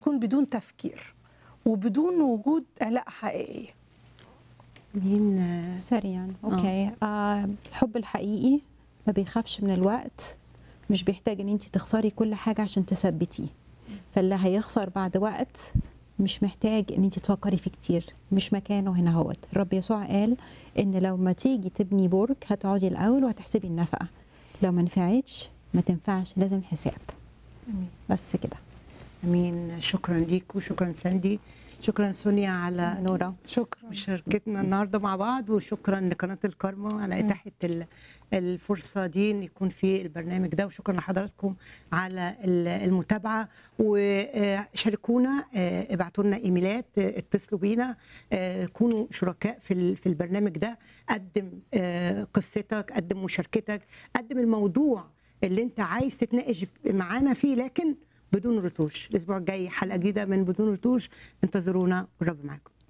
يكون بدون تفكير وبدون وجود علاقه حقيقيه مين آه، سريعا اوكي آه الحب الحقيقي ما بيخافش من الوقت مش بيحتاج ان انت تخسري كل حاجه عشان تثبتيه فاللي هيخسر بعد وقت مش محتاج ان انت تفكري فيه كتير مش مكانه هنا هوت الرب يسوع قال ان لو ما تيجي تبني برج هتقعدي الاول وهتحسبي النفقه لو ما نفعتش ما تنفعش لازم حساب بس كده امين شكرا ليك وشكرا ساندي شكرا سونيا على نورا شكرا مشاركتنا النهارده مع بعض وشكرا لقناه الكارما على اتاحه ال- الفرصه دي ان يكون في البرنامج ده وشكرا لحضراتكم على ال- المتابعه وشاركونا ابعتوا لنا ايميلات آه، اتصلوا بينا آه، كونوا شركاء في ال- في البرنامج ده قدم آه، قصتك قدم مشاركتك قدم الموضوع اللي انت عايز تتناقش معانا فيه لكن بدون رتوش الاسبوع الجاي حلقه جديده من بدون رتوش انتظرونا والرب معاكم